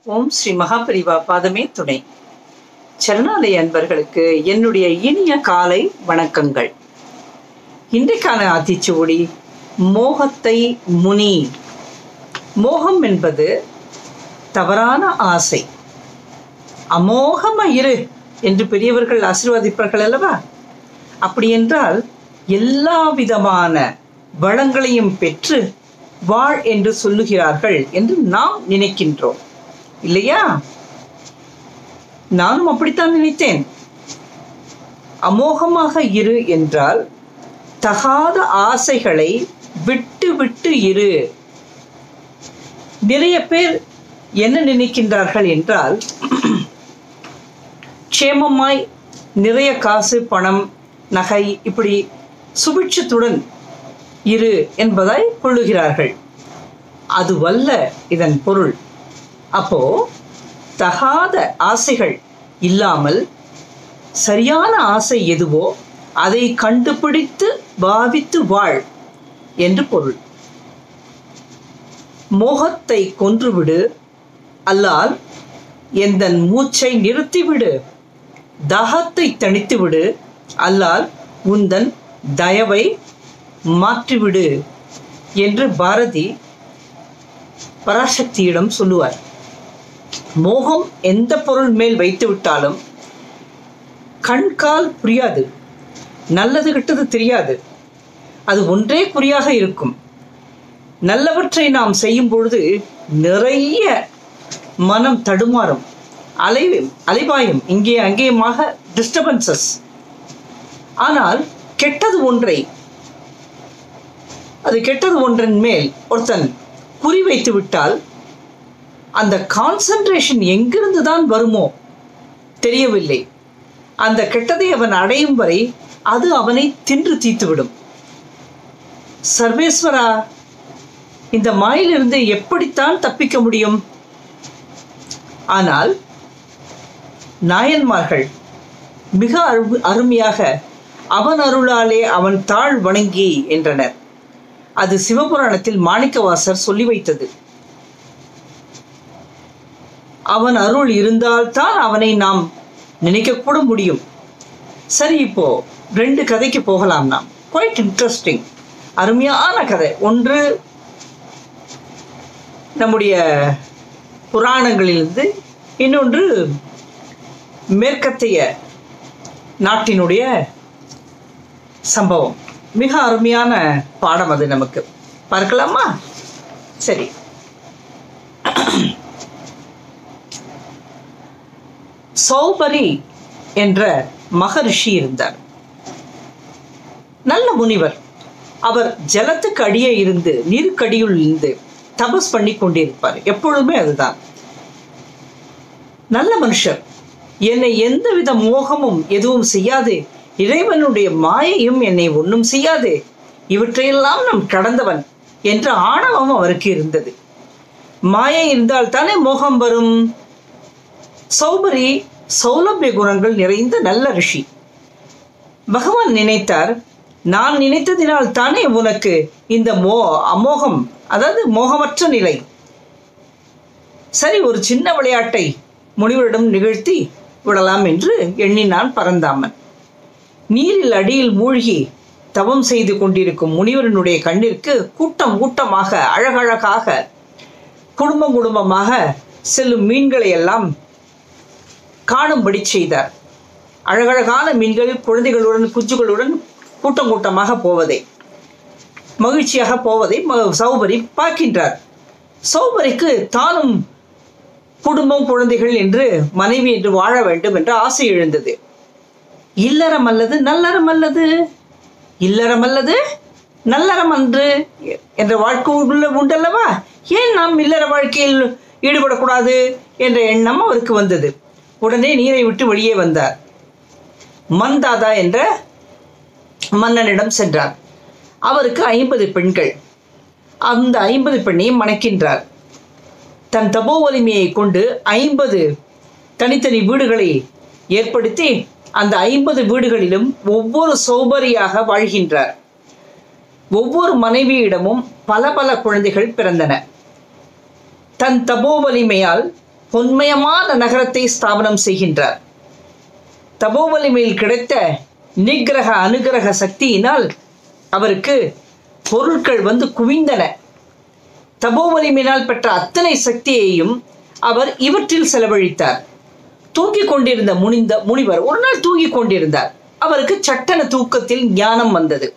ஓம் ஸ்ரீ மகாபரிவா பாதமே துணை சரணாலய அன்பர்களுக்கு என்னுடைய இனிய காலை வணக்கங்கள் இன்றைக்கான ஆத்திச்சுவடி மோகத்தை முனி மோகம் என்பது தவறான ஆசை அமோகமா இரு என்று பெரியவர்கள் ஆசீர்வாதிப்பார்கள் அல்லவா அப்படி என்றால் எல்லா விதமான வளங்களையும் பெற்று வாழ் என்று சொல்லுகிறார்கள் என்று நாம் நினைக்கின்றோம் இல்லையா நானும் அப்படித்தான் நினைத்தேன் அமோகமாக இரு என்றால் தகாத ஆசைகளை விட்டு விட்டு இரு நிறைய பேர் என்ன நினைக்கின்றார்கள் என்றால் க்ஷேமமாய் நிறைய காசு பணம் நகை இப்படி சுபிட்சத்துடன் இரு என்பதாய் கொள்ளுகிறார்கள் அதுவல்ல இதன் பொருள் அப்போ தகாத ஆசைகள் இல்லாமல் சரியான ஆசை எதுவோ அதை கண்டுபிடித்து பாவித்து வாழ் என்று பொருள் மோகத்தை கொன்றுவிடு அல்லால் எந்தன் மூச்சை நிறுத்திவிடு தாகத்தை தணித்துவிடு அல்லால் உந்தன் தயவை மாற்றிவிடு என்று பாரதி பராசக்தியிடம் சொல்லுவார் மோகம் எந்த பொருள் மேல் வைத்து விட்டாலும் கண்கால் புரியாது நல்லது கெட்டது தெரியாது அது ஒன்றே குறியாக இருக்கும் நல்லவற்றை நாம் செய்யும் பொழுது நிறைய மனம் தடுமாறும் அலை அலைபாயும் இங்கே அங்கேயுமாக டிஸ்டர்பன்சஸ் ஆனால் கெட்டது ஒன்றை அது கெட்டது ஒன்றின் மேல் ஒருத்தன் குறி வைத்து விட்டால் அந்த கான்சன்ட்ரேஷன் எங்கிருந்து தான் வருமோ தெரியவில்லை அந்த கெட்டதை அவன் அடையும் வரை அது அவனை தின்று தீத்துவிடும் சர்வேஸ்வரா இந்த மாயிலிருந்து எப்படித்தான் தப்பிக்க முடியும் ஆனால் நாயன்மார்கள் மிக அரு அருமையாக அவன் அருளாலே அவன் தாழ் வணங்கி என்றனர் அது சிவபுராணத்தில் மாணிக்கவாசர் சொல்லி வைத்தது அவன் அருள் இருந்தால்தான் அவனை நாம் நினைக்கக்கூட முடியும் சரி இப்போ ரெண்டு கதைக்கு போகலாம் நாம் குவைட் இன்ட்ரெஸ்டிங் அருமையான கதை ஒன்று நம்முடைய புராணங்களிலிருந்து இன்னொன்று மேற்கத்திய நாட்டினுடைய சம்பவம் மிக அருமையான பாடம் அது நமக்கு பார்க்கலாமா சரி சௌபரி என்ற மகரிஷி இருந்தார் நல்ல முனிவர் அவர் ஜலத்துக்கு அடியே இருந்து நீருக்கடியுள் இருந்து தபஸ் பண்ணி கொண்டிருப்பார் எப்பொழுதுமே அதுதான் நல்ல மனுஷர் என்னை எந்தவித மோகமும் எதுவும் செய்யாது இறைவனுடைய மாயையும் என்னை ஒன்றும் செய்யாது இவற்றையெல்லாம் நாம் கடந்தவன் என்ற ஆணவம் அவருக்கு இருந்தது மாயை இருந்தால் தானே மோகம் வரும் சௌபரி சௌலபிய குணங்கள் நிறைந்த நல்ல ரிஷி பகவான் நினைத்தார் நான் நினைத்ததினால் தானே உனக்கு இந்த மோ அமோகம் அதாவது மோகமற்ற நிலை சரி ஒரு சின்ன விளையாட்டை முனிவரிடம் நிகழ்த்தி விடலாம் என்று எண்ணினான் பரந்தாமன் நீரில் அடியில் மூழ்கி தவம் செய்து கொண்டிருக்கும் முனிவரனுடைய கண்ணிற்கு கூட்டம் கூட்டமாக அழகழகாக குடும்பம் குடும்பமாக செல்லும் மீன்களை எல்லாம் காணும்படி செய்தார் அழகழகான மீன்கள் குழந்தைகளுடன் குஞ்சுகளுடன் கூட்டம் கூட்டமாக போவதை மகிழ்ச்சியாக போவதை சௌபரி பார்க்கின்றார் சௌபரிக்கு தானும் குடும்பம் குழந்தைகள் என்று மனைவி என்று வாழ வேண்டும் என்ற ஆசை எழுந்தது இல்லறம் அல்லது நல்லறம் அல்லது இல்லறம் அல்லது நல்லறம் அன்று என்ற வாழ்க்கை உள்ள உண்டல்லவா ஏன் நாம் இல்லற வாழ்க்கையில் ஈடுபடக்கூடாது என்ற எண்ணம் அவருக்கு வந்தது உடனே நீரை விட்டு வெளியே வந்தார் மந்தாதா என்ற மன்னனிடம் சென்றார் அவருக்கு ஐம்பது பெண்கள் அந்த ஐம்பது பெண்ணையும் மணக்கின்றார் தன் தபோ வலிமையை கொண்டு ஐம்பது தனித்தனி வீடுகளை ஏற்படுத்தி அந்த ஐம்பது வீடுகளிலும் ஒவ்வொரு சௌபரியாக வாழ்கின்றார் ஒவ்வொரு மனைவியிடமும் பல பல குழந்தைகள் பிறந்தன தன் தபோ வலிமையால் பொன்மயமான நகரத்தை ஸ்தாபனம் செய்கின்றார் தபோவலிமையில் கிடைத்த நிகிரக அனுகிரக சக்தியினால் அவருக்கு பொருட்கள் வந்து குவிந்தன தபோவலிமையினால் பெற்ற அத்தனை சக்தியையும் அவர் இவற்றில் செலவழித்தார் தூங்கிக் கொண்டிருந்த முனிந்த முனிவர் ஒரு நாள் தூங்கிக் கொண்டிருந்தார் அவருக்கு சட்டன தூக்கத்தில் ஞானம் வந்தது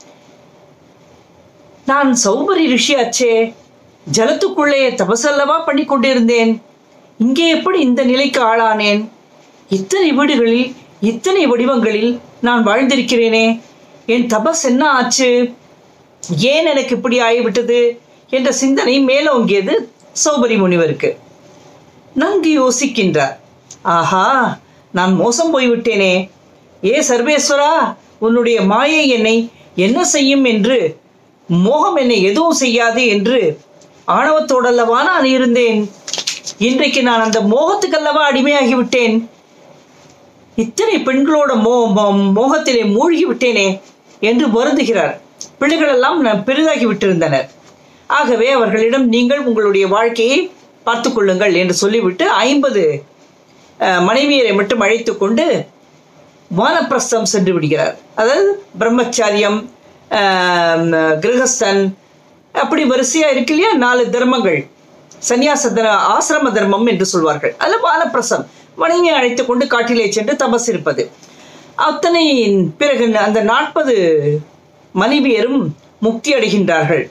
நான் சௌபரி ரிஷியாச்சே ஜலத்துக்குள்ளே தபசல்லவா பண்ணி கொண்டிருந்தேன் இங்கே எப்படி இந்த நிலைக்கு ஆளானேன் இத்தனை வீடுகளில் இத்தனை வடிவங்களில் நான் வாழ்ந்திருக்கிறேனே என் தபஸ் என்ன ஆச்சு ஏன் எனக்கு இப்படி ஆகிவிட்டது என்ற சிந்தனை மேலோங்கியது சௌபரி முனிவருக்கு நன்கு யோசிக்கின்றார் ஆஹா நான் மோசம் போய்விட்டேனே ஏ சர்வேஸ்வரா உன்னுடைய மாயை என்னை என்ன செய்யும் என்று மோகம் என்னை எதுவும் செய்யாது என்று ஆணவத்தோடல்லவா நான் இருந்தேன் இன்றைக்கு நான் அந்த மோகத்துக்கல்லவா அடிமையாகிவிட்டேன் இத்தனை பெண்களோட மோ மோ- மோகத்திலே மூழ்கி விட்டேனே என்று வருந்துகிறார் பிள்ளைகளெல்லாம் ந- பெரிதாகி விட்டிருந்தனர் ஆகவே அவர்களிடம் நீங்கள் உங்களுடைய வாழ்க்கையை பார்த்து கொள்ளுங்கள் என்று சொல்லிவிட்டு ஐம்பது மனைவியரை மட்டும் அழைத்து கொண்டு வானப்பிரஸ்தம் சென்று விடுகிறார் அதாவது பிரம்மச்சாரியம் ஆம், கிரகஸ்தன் அப்படி வரிசையா இருக்கு இல்லையா நாலு தர்மங்கள் சந்நியாச தர ஆசிரம தர்மம் என்று சொல்வார்கள் அதில் வானப்பிரசம் மனைவியை அழைத்து கொண்டு காட்டிலே சென்று தபஸ் இருப்பது அத்தனை பிறகு அந்த நாற்பது மனைவியரும் முக்தி அடைகின்றார்கள்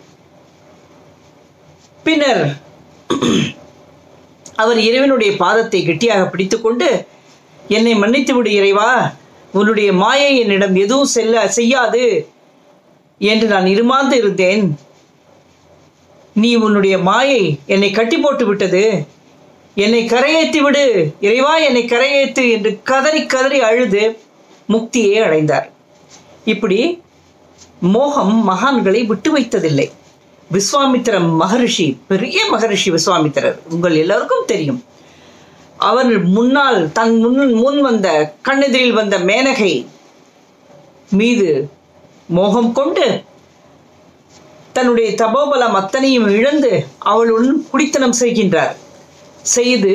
பின்னர் அவர் இறைவனுடைய பாதத்தை கெட்டியாக பிடித்துக்கொண்டு என்னை மன்னித்து விடு இறைவா உன்னுடைய மாயை என்னிடம் எதுவும் செல்ல செய்யாது என்று நான் இருமாந்து இருந்தேன் நீ உன்னுடைய மாயை என்னை கட்டி போட்டு விட்டது என்னை கரையேற்றி விடு இறைவா என்னை கரையேத்து என்று கதறி கதறி அழுது முக்தியை அடைந்தார் இப்படி மோகம் மகான்களை விட்டு வைத்ததில்லை விஸ்வாமித்திர மகரிஷி பெரிய மகரிஷி விஸ்வாமித்திரர் உங்கள் எல்லாருக்கும் தெரியும் அவர் முன்னால் தன் முன் முன் வந்த கண்ணெதிரில் வந்த மேனகை மீது மோகம் கொண்டு தன்னுடைய தபோபலம் அத்தனையும் இழந்து அவளுடன் குடித்தனம் செய்கின்றார் செய்து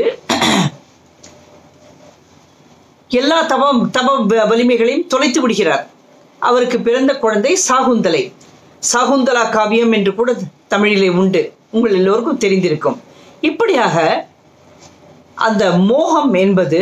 எல்லா தபம் தப வ- வலிமைகளையும் தொலைத்து விடுகிறார் அவருக்கு பிறந்த குழந்தை சாகுந்தலை சாகுந்தலா காவியம் என்று கூட தமிழிலே உண்டு உங்கள் எல்லோருக்கும் தெரிந்திருக்கும் இப்படியாக அந்த மோகம் என்பது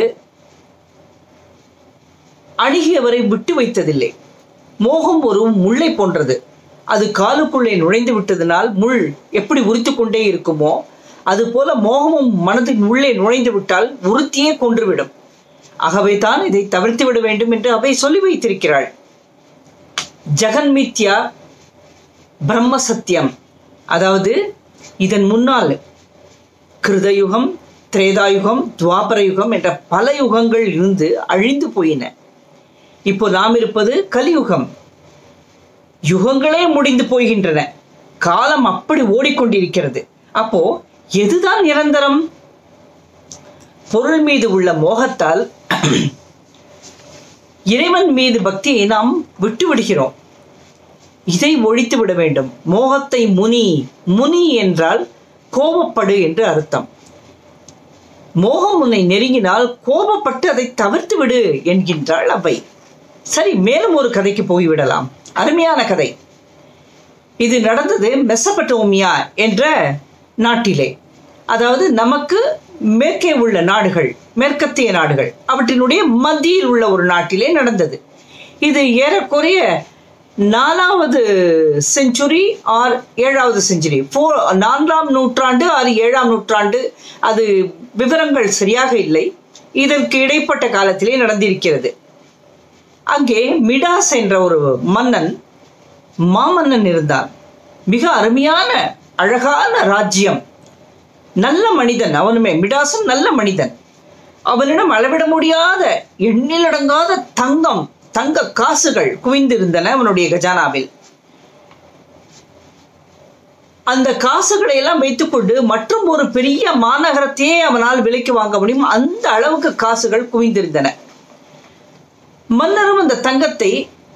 அணுகியவரை விட்டு வைத்ததில்லை மோகம் ஒரு முள்ளை போன்றது அது காலுக்குள்ளே நுழைந்து விட்டதனால் முள் எப்படி உரித்து கொண்டே இருக்குமோ அதுபோல மோகமும் மனதின் உள்ளே நுழைந்து விட்டால் உறுத்தியே கொன்றுவிடும் ஆகவே தான் இதை தவிர்த்து விட வேண்டும் என்று அவை சொல்லி வைத்திருக்கிறாள் ஜெகன்மித்யா பிரம்ம சத்தியம் அதாவது இதன் முன்னால் கிருதயுகம் திரேதாயுகம் துவாபர யுகம் என்ற பல யுகங்கள் இருந்து அழிந்து போயின இப்போ நாம் இருப்பது கலியுகம் யுகங்களே முடிந்து போகின்றன காலம் அப்படி ஓடிக்கொண்டிருக்கிறது அப்போ எதுதான் நிரந்தரம் பொருள் மீது உள்ள மோகத்தால் இறைவன் மீது பக்தியை நாம் விட்டு விடுகிறோம் இதை ஒழித்து விட வேண்டும் மோகத்தை முனி முனி என்றால் கோபப்படு என்று அர்த்தம் மோகம் உன்னை நெருங்கினால் கோபப்பட்டு அதை தவிர்த்து விடு என்கின்றாள் அவை சரி மேலும் ஒரு கதைக்கு போய்விடலாம் அருமையான கதை இது நடந்தது மெசபட்டோமியா என்ற நாட்டிலே அதாவது நமக்கு மேற்கே உள்ள நாடுகள் மேற்கத்திய நாடுகள் அவற்றினுடைய மத்தியில் உள்ள ஒரு நாட்டிலே நடந்தது இது ஏறக்குறைய நாலாவது செஞ்சுரி ஆர் ஏழாவது செஞ்சுரி ஃபோ நான்காம் நூற்றாண்டு ஆறு ஏழாம் நூற்றாண்டு அது விவரங்கள் சரியாக இல்லை இதற்கு இடைப்பட்ட காலத்திலே நடந்திருக்கிறது அங்கே மிடாஸ் என்ற ஒரு மன்னன் மாமன்னன் இருந்தான் மிக அருமையான அழகான ராஜ்யம் நல்ல மனிதன் அவனுமே மிடாசும் நல்ல மனிதன் அவனிடம் அளவிட முடியாத எண்ணிலடங்காத தங்கம் தங்க காசுகள் குவிந்திருந்தன அவனுடைய கஜானாவில் அந்த காசுகளை எல்லாம் வைத்துக்கொண்டு மற்றும் ஒரு பெரிய மாநகரத்தையே அவனால் விலைக்கு வாங்க முடியும் அந்த அளவுக்கு காசுகள் குவிந்திருந்தன மன்னரும் அந்த தங்கத்தை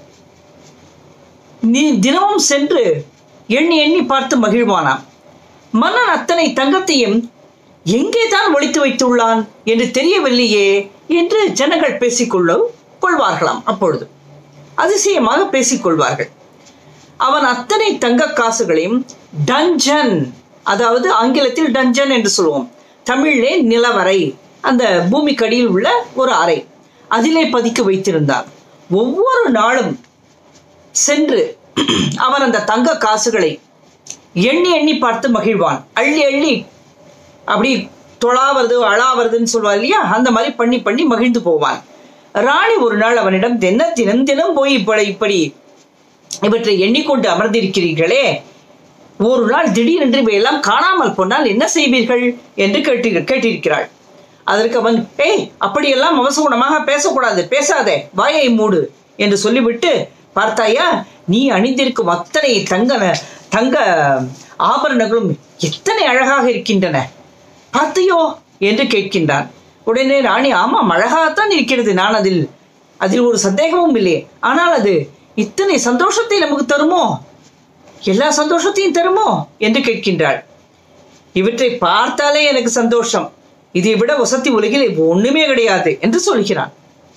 நீ தினமும் சென்று எண்ணி எண்ணி பார்த்து மகிழ்வானாம் மன்னன் அத்தனை தங்கத்தையும் எங்கே தான் ஒளித்து வைத்துள்ளான் என்று தெரியவில்லையே என்று ஜனங்கள் பேசிக்கொள்ள கொள்வார்களாம் அப்பொழுது அதிசயமாக பேசிக்கொள்வார்கள் அவன் அத்தனை தங்க காசுகளையும் டஞ்சன் அதாவது ஆங்கிலத்தில் டஞ்சன் என்று சொல்லுவோம் தமிழிலே நிலவரை அந்த பூமிக்கடியில் உள்ள ஒரு அறை அதிலே பதுக்கி வைத்திருந்தான் ஒவ்வொரு நாளும் சென்று அவன் அந்த தங்க காசுகளை எண்ணி எண்ணி பார்த்து மகிழ்வான் அள்ளி அள்ளி அப்படி தொழாவது அழாவதுன்னு சொல்வார் இல்லையா அந்த மாதிரி பண்ணி பண்ணி மகிழ்ந்து போவான் ராணி ஒரு நாள் அவனிடம் என்ன தினம் தினம் போய் இப்படி இப்படி இவற்றை எண்ணிக்கொண்டு அமர்ந்திருக்கிறீர்களே ஒரு நாள் திடீரென்று இவையெல்லாம் காணாமல் போனால் என்ன செய்வீர்கள் என்று கேட்டு கேட்டிருக்கிறாள் அதற்கு அவன் ஏய் அப்படியெல்லாம் அவசகுணமாக பேசக்கூடாது பேசாதே வாயை மூடு என்று சொல்லிவிட்டு பார்த்தாயா நீ அணிந்திருக்கும் அத்தனை தங்க தங்க ஆபரணங்களும் எத்தனை அழகாக இருக்கின்றன பார்த்தையோ என்று கேட்கின்றான் உடனே ராணி ஆமாம் அழகாகத்தான் இருக்கிறது நான் அதில் அதில் ஒரு சந்தேகமும் இல்லை ஆனால் அது இத்தனை சந்தோஷத்தை நமக்கு தருமோ எல்லா சந்தோஷத்தையும் தருமோ என்று கேட்கின்றாள் இவற்றை பார்த்தாலே எனக்கு சந்தோஷம் இதை விட வசதி உலகில் ஒண்ணுமே கிடையாது என்று சொல்கிறான்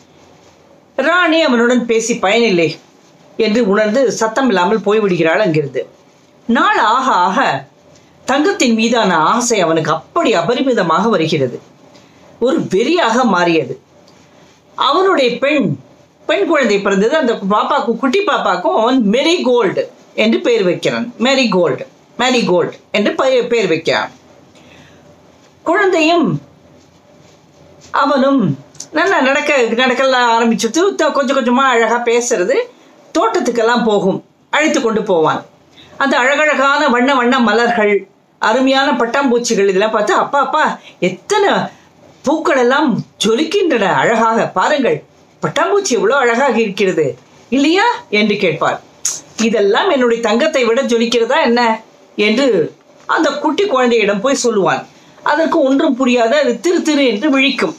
ராணி அவனுடன் பேசி பயனில்லை என்று உணர்ந்து சத்தம் இல்லாமல் போய்விடுகிறாள் அங்கிருந்து நாள் ஆக ஆக தங்கத்தின் மீதான ஆசை அவனுக்கு அப்படி அபரிமிதமாக வருகிறது ஒரு வெறியாக மாறியது அவனுடைய பெண் பெண் குழந்தை பிறந்தது அந்த பாப்பாக்கும் குட்டி பாப்பாக்கும் அவன் மெரி கோல்டு என்று பெயர் வைக்கிறான் மேரி கோல்டு மேரி கோல்டு என்று பெயர் பெயர் வைக்கிறான் குழந்தையும் அவனும் நல்லா நடக்க நடக்கலாம் ஆரம்பிச்சுட்டு த- கொஞ்சம் கொஞ்சமாக அழகாக பேசுறது தோட்டத்துக்கெல்லாம் போகும் அழைத்து கொண்டு போவான் அந்த அழகழகான வண்ண வண்ண மலர்கள் அருமையான பட்டாம்பூச்சிகள் இதெல்லாம் பார்த்து அப்பா அப்பா எத்தனை பூக்கள் எல்லாம் ஜொலிக்கின்றன அழகாக பாருங்கள் பட்டாம்பூச்சி எவ்வளோ அழகாக இருக்கிறது இல்லையா என்று கேட்பார் இதெல்லாம் என்னுடைய தங்கத்தை விட ஜொலிக்கிறதா என்ன என்று அந்த குட்டி குழந்தையிடம் போய் சொல்லுவான் அதற்கு ஒன்றும் புரியாத அது திரு திரு என்று விழிக்கும்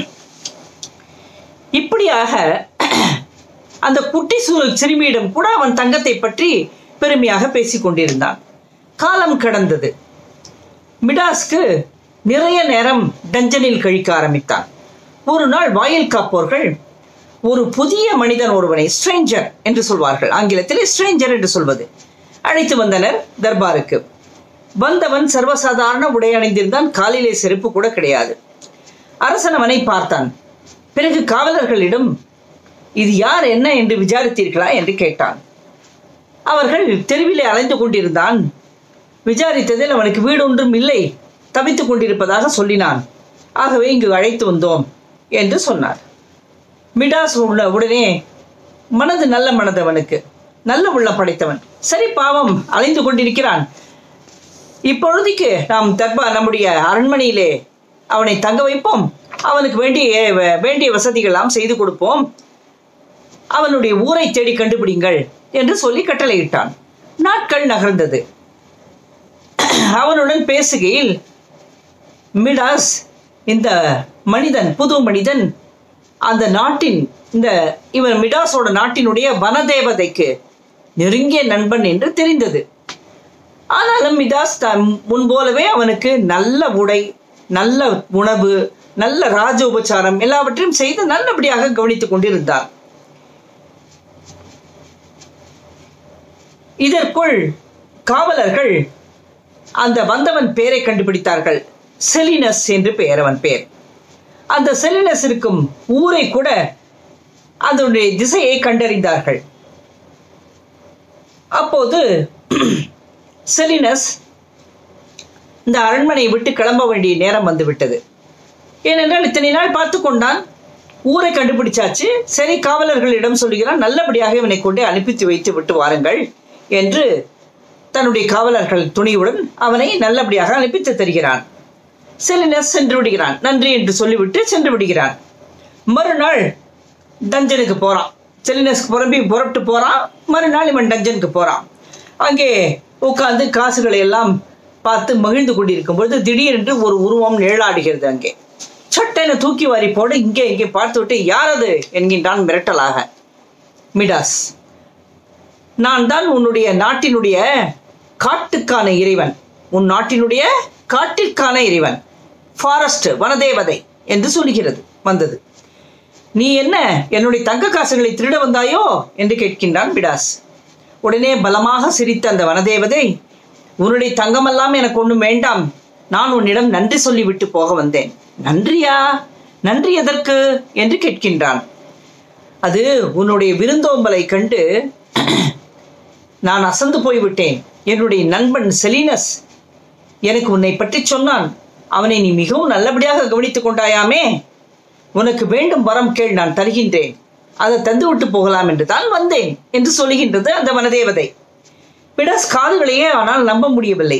இப்படியாக அந்த குட்டி சு சிறுமியிடம் கூட அவன் தங்கத்தை பற்றி பெருமையாக பேசிக் கொண்டிருந்தான் காலம் கடந்தது மிடாஸ்க்கு நிறைய நேரம் டஞ்சனில் கழிக்க ஆரம்பித்தான் ஒரு நாள் வாயில் காப்போர்கள் ஒரு புதிய மனிதன் ஒருவனை ஸ்ட்ரேஞ்சர் என்று சொல்வார்கள் ஆங்கிலத்தில் ஸ்ட்ரேஞ்சர் என்று சொல்வது அழைத்து வந்தனர் தர்பாருக்கு வந்தவன் சர்வசாதாரண உடை அணிந்திருந்தான் காலிலே செருப்பு கூட கிடையாது அரசன் அவனை பார்த்தான் பிறகு காவலர்களிடம் இது யார் என்ன என்று விசாரித்தீர்களா என்று கேட்டான் அவர்கள் தெருவிலே அலைந்து கொண்டிருந்தான் விசாரித்ததில் அவனுக்கு வீடு ஒன்றும் இல்லை தவித்துக் கொண்டிருப்பதாக சொல்லினான் ஆகவே இங்கு அழைத்து வந்தோம் என்று சொன்னார் மிடாஸ் உள்ள உடனே மனது நல்ல மனதவனுக்கு நல்ல உள்ளம் படைத்தவன் சரி பாவம் அலைந்து கொண்டிருக்கிறான் இப்பொழுதைக்கு நாம் தர்பா நம்முடைய அரண்மனையிலே அவனை தங்க வைப்போம் அவனுக்கு வேண்டிய வேண்டிய வசதிகள்லாம் செய்து கொடுப்போம் அவனுடைய ஊரை தேடி கண்டுபிடிங்கள் என்று சொல்லி கட்டளையிட்டான் நாட்கள் நகர்ந்தது அவனுடன் பேசுகையில் மிடாஸ் இந்த மனிதன் புது மனிதன் அந்த நாட்டின் இந்த இவன் மிடாஸோட நாட்டினுடைய வனதேவதைக்கு நெருங்கிய நண்பன் என்று தெரிந்தது ஆனாலும் மிடாஸ் தான் முன்போலவே அவனுக்கு நல்ல உடை நல்ல உணவு நல்ல ராஜ உபச்சாரம் எல்லாவற்றையும் செய்து நல்லபடியாக கவனித்துக் கொண்டிருந்தார் இதற்குள் காவலர்கள் அந்த வந்தவன் பெயரை கண்டுபிடித்தார்கள் செலினஸ் என்று பெயர் அவன் பெயர் அந்த செலினஸ் இருக்கும் ஊரை கூட அதனுடைய திசையை கண்டறிந்தார்கள் அப்போது செலினஸ் இந்த அரண்மனையை விட்டு கிளம்ப வேண்டிய நேரம் வந்துவிட்டது ஏனென்றால் இத்தனை நாள் பார்த்து கொண்டான் ஊரை கண்டுபிடிச்சாச்சு சரி காவலர்களிடம் சொல்லுகிறான் நல்லபடியாக இவனை கொண்டு அனுப்பித்து வைத்து விட்டு வாருங்கள் என்று தன்னுடைய காவலர்கள் துணியுடன் அவனை நல்லபடியாக அனுப்பித்து தருகிறான் செலினஸ் சென்று விடுகிறான் நன்றி என்று சொல்லிவிட்டு சென்று விடுகிறான் மறுநாள் டஞ்சனுக்கு போகிறான் செலினஸ்க்கு புறம்பி புறப்பட்டு போகிறான் மறுநாள் இவன் டஞ்சனுக்கு போகிறான் அங்கே உட்கார்ந்து காசுகளை எல்லாம் பார்த்து மகிழ்ந்து கொண்டிருக்கும் பொழுது திடீரென்று ஒரு உருவம் நிழலாடுகிறது அங்கே சட்டென தூக்கி வாரி போட இங்கே இங்கே பார்த்து விட்டு யார் அது என்கின்றான் மிரட்டலாக மிடாஸ் நான் தான் உன்னுடைய நாட்டினுடைய காட்டுக்கான இறைவன் உன் நாட்டினுடைய காட்டிற்கான இறைவன் ஃபாரஸ்ட் வனதேவதை என்று சொல்லுகிறது வந்தது நீ என்ன என்னுடைய தங்க காசுகளை திருட வந்தாயோ என்று கேட்கின்றான் பிடாஸ் உடனே பலமாக சிரித்த அந்த வனதேவதை உன்னுடைய தங்கமெல்லாம் எனக்கு ஒன்றும் வேண்டாம் நான் உன்னிடம் நன்றி சொல்லிவிட்டு போக வந்தேன் நன்றியா நன்றி எதற்கு என்று கேட்கின்றான் அது உன்னுடைய விருந்தோம்பலை கண்டு நான் அசந்து போய்விட்டேன் என்னுடைய நண்பன் செலினஸ் எனக்கு உன்னை பற்றி சொன்னான் அவனை நீ மிகவும் நல்லபடியாக கவனித்துக் கொண்டாயாமே உனக்கு வேண்டும் வரம் கேள் நான் தருகின்றேன் அதை தந்து விட்டு போகலாம் என்று தான் வந்தேன் என்று சொல்லுகின்றது அந்த வனதேவதை பிடஸ் காதுகளையே ஆனால் நம்ப முடியவில்லை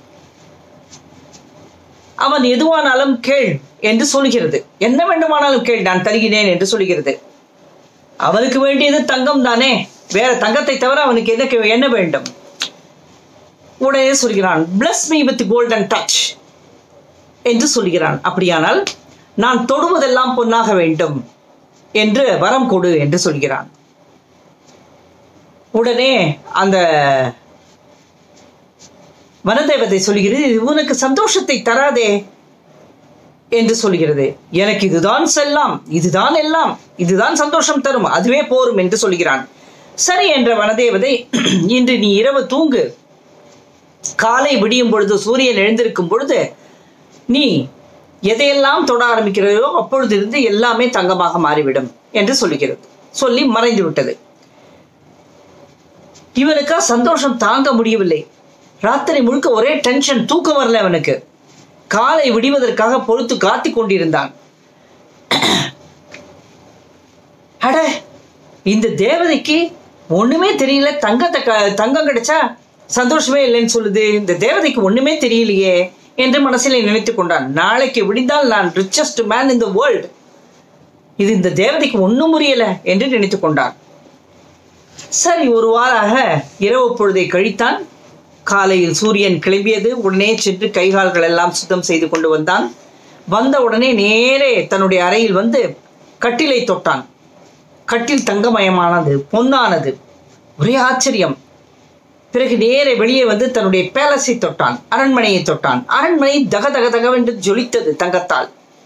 அவன் எதுவானாலும் கேள் என்று சொல்கிறது என்ன வேண்டுமானாலும் கேள் நான் தருகிறேன் என்று சொல்கிறது அவனுக்கு வேண்டியது தங்கம் தானே வேற தங்கத்தை தவிர அவனுக்கு என்ன கே- என்ன வேண்டும் உடனே சொல்கிறான் bless me with golden touch என்று சொல்கிறான் அப்படியானால் நான் தொடுவதெல்லாம் பொன்னாக வேண்டும் என்று வரம் கொடு என்று சொல்கிறான் உடனே அந்த வனதேவதை சொல்கிறது "இது உனக்கு சந்தோஷத்தை தராதே என்று சொல்கிறது எனக்கு இதுதான் செல்லாம் இதுதான் எல்லாம் இதுதான் சந்தோஷம் தரும் அதுவே போரும் என்று சொல்கிறான் சரி என்ற வனதேவதை இன்று நீ இரவு தூங்கு காலை விடியும் பொழுது சூரியன் எழுந்திருக்கும் பொழுது நீ எதையெல்லாம் தொட ஆரம்பிக்கிறதோ அப்பொழுதிருந்து எல்லாமே தங்கமாக மாறிவிடும் என்று சொல்லுகிறது சொல்லி மறைந்து விட்டது இவனுக்கா சந்தோஷம் தாங்க முடியவில்லை ராத்திரி முழுக்க ஒரே டென்ஷன் தூக்கம் வரல அவனுக்கு காலை விடிவதற்காக பொறுத்து காத்து கொண்டிருந்தான் அட இந்த தேவதைக்கு ஒண்ணுமே தெரியல தங்கத்தை க- தங்கம் கிடைச்சா சந்தோஷமே இல்லைன்னு சொல்லுது இந்த தேவதைக்கு ஒண்ணுமே தெரியலையே என்று மனசிலே நினைத்து கொண்டான் நாளைக்கு விடிந்தால் நான் richest man in the world இது இந்த தேவதைக்கு ஒண்ணும் புரியல என்று நினைத்து கொண்டான் சரி ஒரு வாராக இரவு பொழுதை கழித்தான் காலையில் சூரியன் கிளம்பியது உடனே சென்று கைகால்கள் எல்லாம் சுத்தம் செய்து கொண்டு வந்தான் வந்த உடனே நேரே தன்னுடைய அறையில் வந்து கட்டிலை தொட்டான் கட்டில் தங்கமயமானது பொன்னானது ஒரே ஆச்சரியம் பிறகு நேரே வெளியே வந்து தன்னுடைய பேலஸை தொட்டான் அரண்மனையை தொட்டான் அரண்மனை தக தக தகவென்று ஜொலித்தது தங்கத்தால்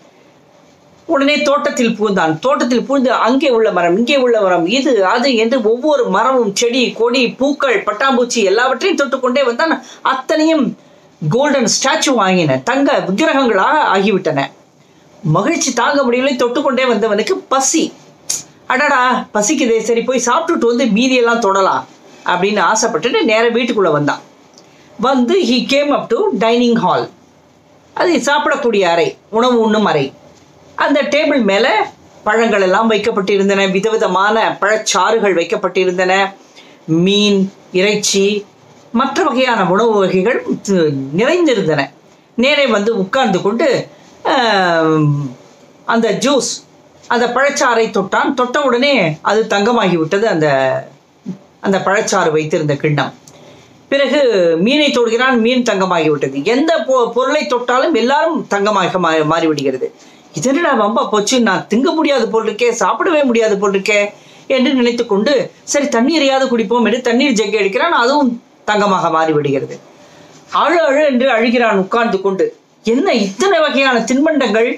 உடனே தோட்டத்தில் பூந்தான் தோட்டத்தில் பூந்து அங்கே உள்ள மரம் இங்கே உள்ள மரம் இது அது என்று ஒவ்வொரு மரமும் செடி கொடி பூக்கள் பட்டாம்பூச்சி எல்லாவற்றையும் தொட்டுக்கொண்டே வந்தான் அத்தனையும் கோல்டன் ஸ்டாச்சு ஆகின தங்க விக்கிரகங்களாக ஆகிவிட்டன மகிழ்ச்சி தாங்க முடியவில்லை தொட்டுக்கொண்டே வந்தவனுக்கு பசி அடடா பசிக்குதே சரி போய் சாப்பிட்டுட்டு வந்து மீதியெல்லாம் தொடலாம் அப்படின்னு ஆசைப்பட்டுட்டு நேரா வீட்டுக்குள்ள வந்தான் வந்து he came up to dining hall அது சாப்பிடக்கூடிய அறை உணவு உண்ணும் அறை அந்த டேபிள் மேலே பழங்கள் எல்லாம் வைக்கப்பட்டிருந்தன விதவிதமான பழச்சாறுகள் வைக்கப்பட்டிருந்தன மீன் இறைச்சி மற்ற வகையான உணவு வகைகள் து- நிறைந்திருந்தன நேரே வந்து உட்கார்ந்து கொண்டு ஆம், அந்த ஜூஸ் அந்த பழச்சாறை தொட்டான் தொட்ட உடனே அது தங்கமாகி விட்டது அந்த அந்த பழச்சாறு வைத்திருந்த கிண்ணம் பிறகு மீனை தொடுகிறான் மீன் தங்கமாகிவிட்டது எந்த பொ- பொருளை தொட்டாலும் எல்லாரும் தங்கமாக மா மாறிவிடுகிறது இதனடா வம்பா போச்சு நான் திங்க முடியாது போல் இருக்கே சாப்பிடவே முடியாது போல் இருக்கே என்று நினைத்துக்கொண்டு சரி தண்ணீரையாவது குடிப்போம் என்று தண்ணீர் ஜெக்கி அடிக்கிறான் அதுவும் தங்கமாக மாறிவிடுகிறது அழு அழு என்று அழுகிறான் உட்கார்ந்து கொண்டு என்ன இத்தனை வகையான தின்பண்டங்கள்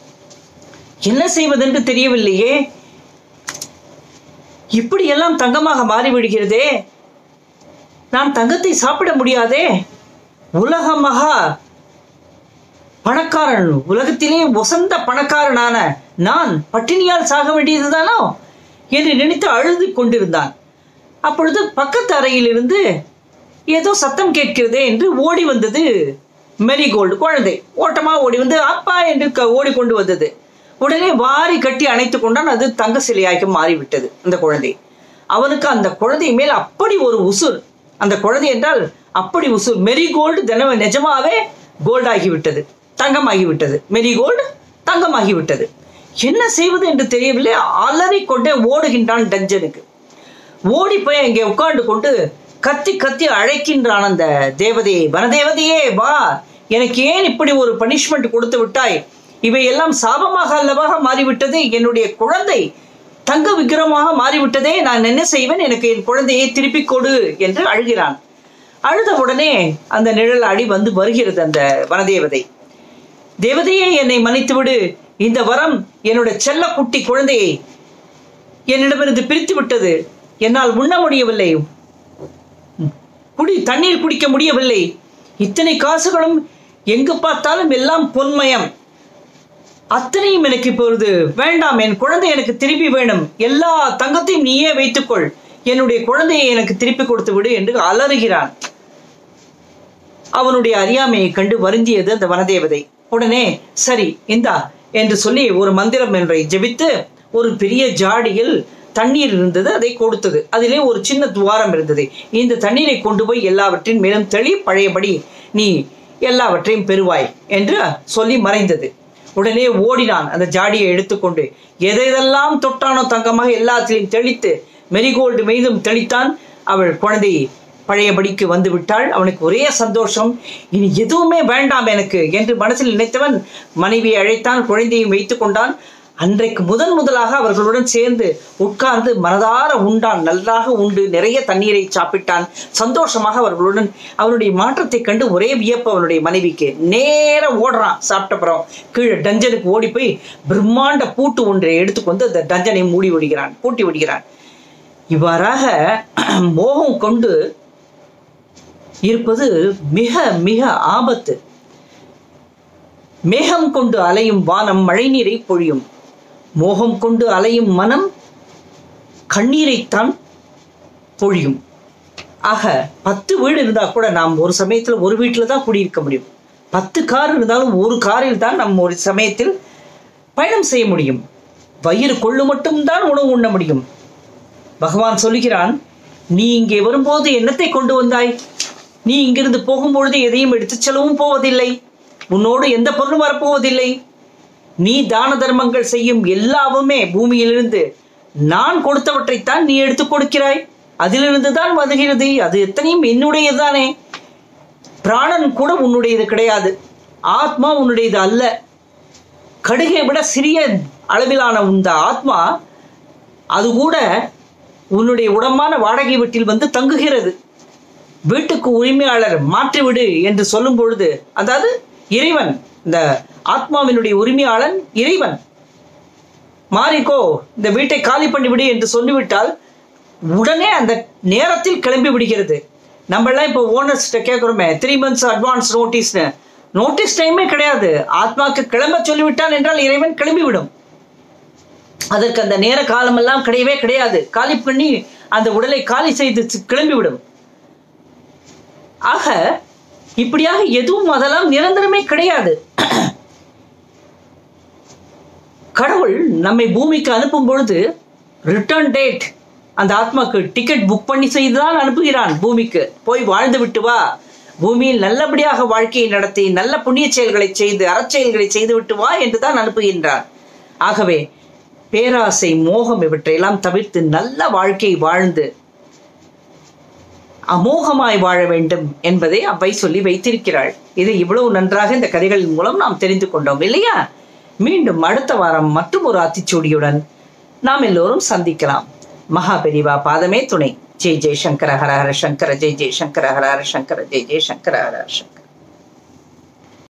என்ன செய்வதென்று தெரியவில்லையே இப்படியெல்லாம் தங்கமாக மாறிவிடுகிறதே நான் தங்கத்தை சாப்பிட முடியாதே உலக மகா பணக்காரன் உலகத்திலே உசந்த பணக்காரனான நான் பட்டினியால் சாக வேண்டியதுதானோ என்று நினைத்து அழுது கொண்டிருந்தான் அப்பொழுது பக்கத்து அறையிலிருந்து ஏதோ சத்தம் கேட்கிறதே என்று ஓடி வந்தது மெரிகோல்டு குழந்தை ஓட்டமா ஓடி வந்து அப்பா என்று க- ஓடி கொண்டு வந்தது உடனே வாரி கட்டி அணைத்து கொண்டான் அது தங்க சிலையாகி மாறிவிட்டது அந்த குழந்தை அவனுக்கு அந்த குழந்தை மேல் அப்படி ஒரு உசுர் அந்த குழந்தை என்றால் அப்படி உசுர் மெரிகோல்டு தினம நிஜமாவே கோல்டாகிவிட்டது தங்கமாகிவிட்டது மெரிகோல்டு தங்கமாகிவிட்டது என்ன செய்வது என்று தெரியவில்லை அலறி கொண்டே ஓடுகின்றான் டஞ்சனுக்கு ஓடி போய் அங்கே உட்கார்ந்து கொண்டு கத்தி கத்தி அழைக்கின்றான் அந்த தேவதையை வனதேவதையே வா எனக்கு ஏன் இப்படி ஒரு பனிஷ்மெண்ட் கொடுத்து விட்டாய் இவை எல்லாம் சாபமாக அல்லவாக மாறிவிட்டது என்னுடைய குழந்தை தங்க விக்கிரமாக மாறிவிட்டதே நான் என்ன செய்வேன் எனக்கு என் குழந்தையை திருப்பிக் கொடு என்று அழுகிறான் அழுத உடனே அந்த நிழல் அடி வந்து வருகிறது அந்த வனதேவதை தேவதையே என்னை மன்னித்து விடு இந்த வரம் என்னோட செல்ல குட்டி குழந்தையை என்னிடமிருந்து பிரித்து விட்டது என்னால் உண்ண முடியவில்லை குடி தண்ணீர் குடிக்க முடியவில்லை இத்தனை காசுகளும் எங்கு பார்த்தாலும் எல்லாம் பொன்மயம் அத்தனையும் எனக்கு இப்பொழுது வேண்டாம் என் குழந்தை எனக்கு திருப்பி வேணும் எல்லா தங்கத்தையும் நீயே வைத்துக்கொள் என்னுடைய குழந்தையை எனக்கு திருப்பி கொடுத்து விடு என்று அலறுகிறான் அவனுடைய அறியாமையை கண்டு வருந்தியது அந்த வனதேவதை உடனே சரி இந்தா என்று சொல்லி ஒரு மந்திரம் என்றை ஜெபித்து ஒரு பெரிய ஜாடியில் தண்ணீர் இருந்தது அதை கொடுத்தது அதிலே ஒரு சின்ன துவாரம் இருந்தது இந்த தண்ணீரை கொண்டு போய் எல்லாவற்றின் மேலும் தெளி பழையபடி நீ எல்லாவற்றையும் பெறுவாய் என்று சொல்லி மறைந்தது உடனே ஓடினான் அந்த ஜாடியை எடுத்துக்கொண்டு எதையெல்லாம் தொட்டானோ தங்கமாக எல்லாத்திலையும் தெளித்து மெரிகோல்டு மீதும் தெளித்தான் அவள் குழந்தை பழையபடிக்கு வந்து விட்டாள் அவனுக்கு ஒரே சந்தோஷம் இனி எதுவுமே வேண்டாம் எனக்கு என்று மனசில் நினைத்தவன் மனைவியை அழைத்தான் குழந்தையும் வைத்துக் கொண்டான் அன்றைக்கு முதன் முதலாக அவர்களுடன் சேர்ந்து உட்கார்ந்து மனதார உண்டான் நல்லாக உண்டு நிறைய தண்ணீரை சாப்பிட்டான் சந்தோஷமாக அவர்களுடன் அவனுடைய மாற்றத்தை கண்டு ஒரே வியப்பு அவனுடைய மனைவிக்கு நேர ஓடுறான் சாப்பிட்டப்புறம் கீழே டஞ்சனுக்கு ஓடி போய் பிரம்மாண்ட பூட்டு ஒன்றை எடுத்துக்கொண்டு அந்த டஞ்சனை மூடி விடுகிறான் பூட்டி விடுகிறான் இவ்வாறாக மோகம் கொண்டு இருப்பது மிக மிக ஆபத்து மேகம் கொண்டு அலையும் வானம் மழைநீரை பொழியும் மோகம் கொண்டு அலையும் மனம் கண்ணீரைத்தான் பொழியும் ஆக பத்து வீடு இருந்தா கூட நாம் ஒரு சமயத்துல ஒரு வீட்டுல தான் குடியிருக்க முடியும் பத்து கார் இருந்தாலும் ஒரு காரில் தான் நம்ம ஒரு சமயத்தில் பயணம் செய்ய முடியும் வயிறு கொள்ளு மட்டும்தான் உணவு உண்ண முடியும் பகவான் சொல்லுகிறான் நீ இங்கே வரும்போது என்னத்தை கொண்டு வந்தாய் நீ இங்கிருந்து போகும்பொழுது எதையும் எடுத்துச் செல்லவும் போவதில்லை உன்னோடு எந்த பொருளும் வரப்போவதில்லை நீ தான தர்மங்கள் செய்யும் எல்லாவுமே பூமியிலிருந்து நான் கொடுத்தவற்றைத்தான் நீ எடுத்துக் கொடுக்கிறாய் அதிலிருந்து தான் வருகிறது அது எத்தனையும் என்னுடையதுதானே பிராணன் கூட உன்னுடையது கிடையாது ஆத்மா உன்னுடையது அல்ல கடுகை விட சிறிய அளவிலான இந்த ஆத்மா அது கூட உன்னுடைய உடம்பான வாடகை வீட்டில் வந்து தங்குகிறது வீட்டுக்கு உரிமையாளர் மாற்றிவிடு என்று சொல்லும் பொழுது அதாவது இறைவன் இந்த ஆத்மாவினுடைய உரிமையாளன் இறைவன் மாறிக்கோ இந்த வீட்டை காலி பண்ணிவிடு என்று சொல்லிவிட்டால் உடனே அந்த நேரத்தில் கிளம்பி விடுகிறது நம்மளாம் இப்போ ஓனர்ஸ்கிட்ட கேட்குறோமே த்ரீ மந்த்ஸ் அட்வான்ஸ் நோட்டீஸ்னு நோட்டீஸ் டைமே கிடையாது ஆத்மாக்கு கிளம்ப சொல்லிவிட்டான் என்றால் இறைவன் கிளம்பிவிடும் அதற்கு அந்த நேர காலமெல்லாம் கிடையவே கிடையாது காலி பண்ணி அந்த உடலை காலி செய்து கிளம்பிவிடும் ஆக இப்படியாக எதுவும் அதெல்லாம் நிரந்தரமே கிடையாது கடவுள் நம்மை பூமிக்கு அனுப்பும் பொழுது ரிட்டர்ன் டேட் அந்த ஆத்மாக்கு டிக்கெட் புக் பண்ணி செய்துதான் அனுப்புகிறான் பூமிக்கு போய் வாழ்ந்து விட்டு வா பூமியில் நல்லபடியாக வாழ்க்கையை நடத்தி நல்ல புண்ணிய செயல்களை செய்து அறச்செயல்களை செய்து விட்டு வா என்று தான் அனுப்புகின்றான் ஆகவே பேராசை மோகம் இவற்றையெல்லாம் தவிர்த்து நல்ல வாழ்க்கை வாழ்ந்து அமோகமாய் வாழ வேண்டும் என்பதை அவ்வை சொல்லி வைத்திருக்கிறாள் இதை இவ்வளவு நன்றாக இந்த கதைகளின் மூலம் நாம் தெரிந்து கொண்டோம் இல்லையா மீண்டும் அடுத்த வாரம் மற்றும் ஒரு ஆத்திச்சூடியுடன் நாம் எல்லோரும் சந்திக்கலாம் மகாபெரிவா பாதமே துணை ஜெய் ஜெய் சங்கர ஹர ஹர சங்கர ஜெய் ஜெய் சங்கர ஹர ஹர சங்கர ஜெய் ஜெய் சங்கர ஹர ஹர சங்கர